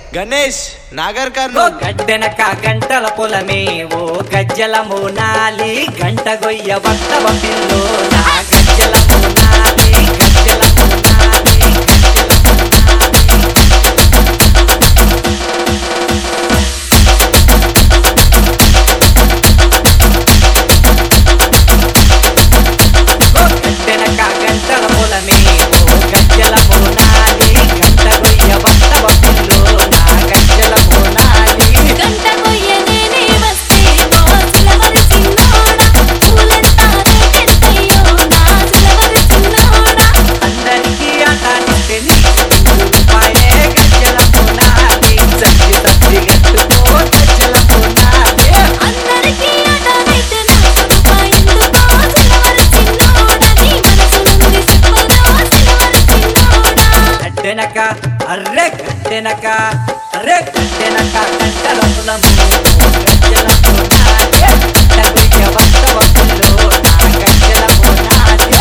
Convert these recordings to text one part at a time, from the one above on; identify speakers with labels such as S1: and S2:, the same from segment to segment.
S1: గణేష్ నాగర్
S2: ఓ
S1: కర్నూల్
S2: గడ్డెనక గంటల పొలమే ఓ గజ్జల మోనాలి గంట గొయ్య వత్తవ పిల్లో నా గజ్జల మోనాలి గజ్జల మోనాలి గజ్జల ఓ గడ్డెనక గంటల పొలమే ఓ గజ్జల మోనాలి గంట గొయ్య వత్తవ పిల్లో నా గజ్జల మోనాలి
S3: గంట కొయ్య నేనే వస్తే ఓ సిలవరి చిన్నోడా పూలంతా రేకెత్తయ్యో నా సిలవరి చిన్నోడా
S2: అందరికీ ఆటానిస్తే నీకు రూపాయే గజ్జల పునాది సత్తి సత్తి గట్టుకో గజ్జల పునాది
S3: అందరికీ అటనైతే నాకు రూపాయి ఎందుకో సిలవరి చిన్నోడా నీ మనసు నుండి చెప్పనా సిలవరి చిన్నోడా
S2: అడ్డెనక అర్రె కట్టెనక అర్రె కట్టెనక కంటల పులము గజ్జల పునాది కట్టగొయ్య వస్తవ పుల్లో నా గజ్జల పునాది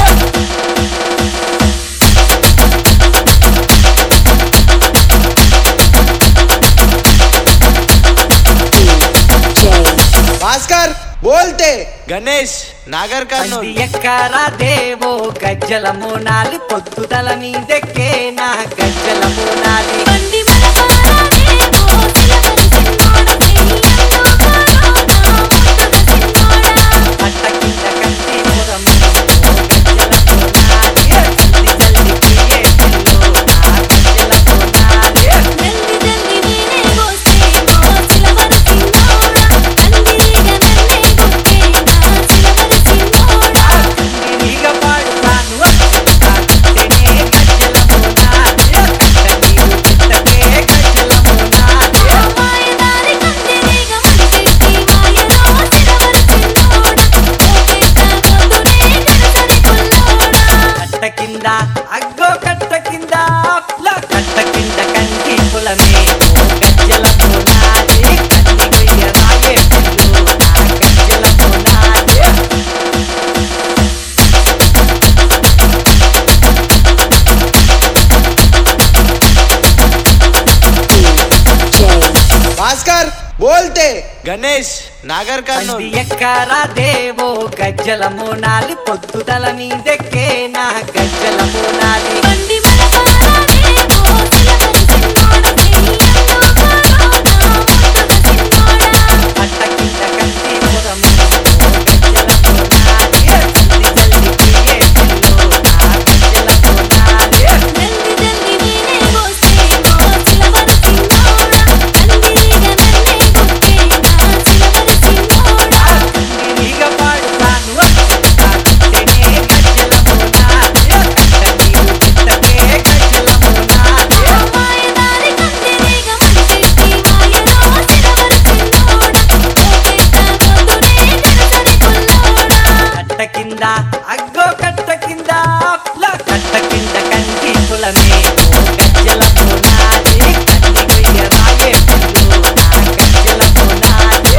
S1: భాస్కర్ బోల్తే గణేష్ నాగర్ కర్నూల్
S2: పంది ఎక్కరా దేవో గజ్జల మోనాలి పొద్దుదల మీదెక్కే నా గజ్జల మోనాలి
S3: బండి మలబారానే ఓ సిలవరి చిన్నోడా చెయ్యల్లో కారోనా ముద్దుల చిన్నోడా
S2: అట్ట కింద కంటి పురము గజ్జల మోనాలి జల్ది జల్ది ఏ పిల్లో నా గజ్జల మోనాలి
S3: జల్ది జల్ది నేనే వస్తే ఓ సిలవరి చిన్నోడా కందిరిగా నన్నే గుట్టే నా సిలవరి చిన్నోడా
S2: కందిరీగ పాడుతాను అట్టనే గజ్జల మోనాలి అట్ట నీరు పెట్టకే గజ్జల మోనాలి
S3: మాయదారి కందిరిగా మంచికి మాయలో సిలవరి చిన్నోడా ఓకే తాగొద్దునే గడసరి పుల్లోడా
S2: కట్ట కింద అగ్గో కట్ట కింద లా కట్ట కింద కంటి పులమే ఓ గజ్జల పునాది కంది గొయ్య రాయే పిల్లు నా గజ్జల పునాది
S1: భాస్కర్ బోల్తే గణేష్ నాగర్ కర్నూల్
S2: పంది ఎక్కరా దేవో గజ్జల మోనాలి పొద్దుదల మీదెక్కే నా గజ్జల మోనాలి
S3: బండి మలబారానే ఓ సిలవరి చిన్నోడా చెయ్యల్లో కారోనా ముద్దుల చిన్నోడా
S2: కట్ట కింద కంటి పురము ఓ గజ్జల పునాది జల్ది జల్ది ఏ పిల్లు నా గజ్జల పునాది
S3: జల్ది జల్ది నేనే వస్తే ఓ సిలవరి చిన్నోడా కందిరిగా నన్నే గుట్టే నా సిలవరి చిన్నోడా
S2: కందిరీగ పాడుతాను అట్టనే గజ్జల మోనాది అట్ట నీరు పెట్టకే గజ్జల మోనాది
S3: మాయదారి కందిరిగా మంచికి మాయలో సిలవరి చిన్నోడా ఓకే తాగొద్దునే గడసరి పుల్లోడా
S2: కట్ట కింద అగ్గో కట్ట కింద లా కట్ట కింద కంటి పులమే ఓ గజ్జల మోనాది కంది గొయ్య రాయే పిల్లు నా గజ్జల మోనాది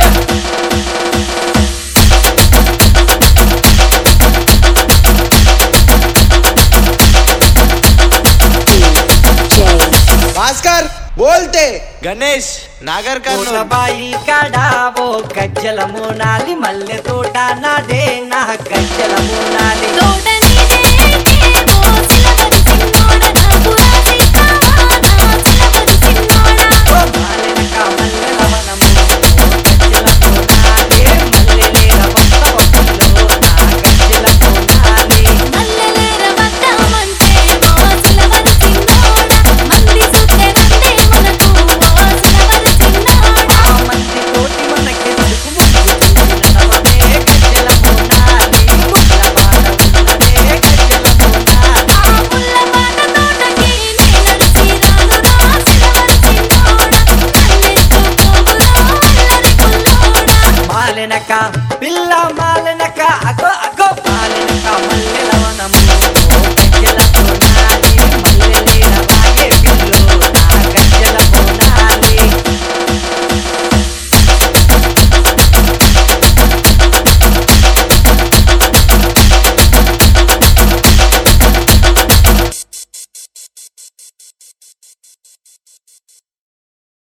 S1: భాస్కర్ బోల్తే గణేష్ నాగర్ కర్నూల్
S2: బాయి కడావో గజ్జల మోనాలి మల్లె తోట నాదే నా గజ్జల మోనాలి
S3: తోట నీదే అయితే ఓ సిలవరి చిన్నోడా నాకు రాసి కావా నా సిలవరి చిన్నోడా
S2: ఓ మాలెనక మల్లెల వనము ఓ గజ్జల మోనాలి మల్లెలేర వస్తవ పుల్లో నా గజ్జల మోనాలి
S3: మల్లెలేర వద్దామంటే ఓ సిలవరి చిన్నోడా మంది సుత్తే రందే మనకు ఓ సిలవరి చిన్నోడా
S2: ఆ మంది తోటి మనకెందుకు ముందు చూసిన నవమే గజ్జల మోనాలి ముల్ల బాట ఉన్నదే గజ్జల మోనాలి
S3: ఆ ముల్ల పాట తోటకి నే నడిచి రానురా సిలవరి చిన్నోడా నన్నెత్తుకోవురా అల్లరి పుల్లోడా
S2: మాలెనక